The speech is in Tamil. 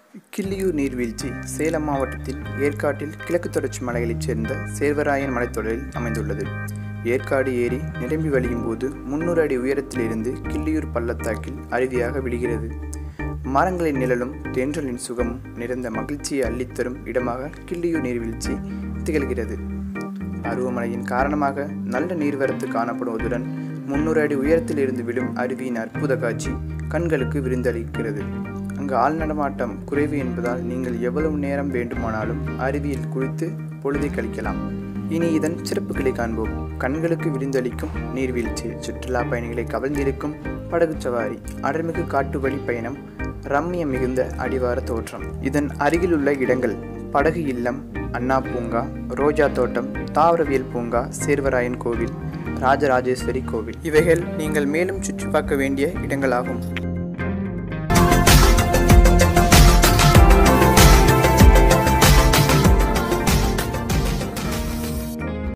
கிள்ளியூர் நீர்வீழ்ச்சி சேலம் மாவட்டத்தில் ஏற்காட்டில் கிழக்கு தொடர்ச்சி மலைகளைச் சேர்ந்த சேர்வராயன் மலைத்தொடரில் அமைந்துள்ளது ஏற்காடு ஏரி நிரம்பி வழியும் போது முன்னூறு அடி உயரத்திலிருந்து கிள்ளியூர் பள்ளத்தாக்கில் அருவியாக விழுகிறது மரங்களின் நிழலும் தென்றலின் சுகமும் நிறைந்த மகிழ்ச்சியை அள்ளித்தரும் இடமாக கிள்ளியூர் நீர்வீழ்ச்சி திகழ்கிறது பருவமழையின் காரணமாக நல்ல நீர்வரத்து காணப்படுவதுடன் முன்னூறு அடி உயரத்தில் இருந்து விழும் அருவியின் அற்புத காட்சி கண்களுக்கு விருந்தளிக்கிறது அங்கு ஆள் நடமாட்டம் குறைவு என்பதால் நீங்கள் எவ்வளவு நேரம் வேண்டுமானாலும் அருவியில் குளித்து பொழுதை கழிக்கலாம் இனி இதன் சிறப்புகளை காண்போம் கண்களுக்கு விருந்தளிக்கும் நீர்வீழ்ச்சி சுற்றுலா பயணிகளை கவர்ந்திருக்கும் படகு சவாரி அடர்மிகு காட்டு வழி பயணம் ரம்மியம் மிகுந்த அடிவார தோற்றம் இதன் அருகிலுள்ள இடங்கள் படகு இல்லம் அண்ணா பூங்கா ரோஜா தோட்டம் தாவரவியல் பூங்கா சேர்வராயன் கோவில் ராஜராஜேஸ்வரி கோவில் இவைகள் நீங்கள் மேலும் சுற்றி பார்க்க வேண்டிய இடங்களாகும்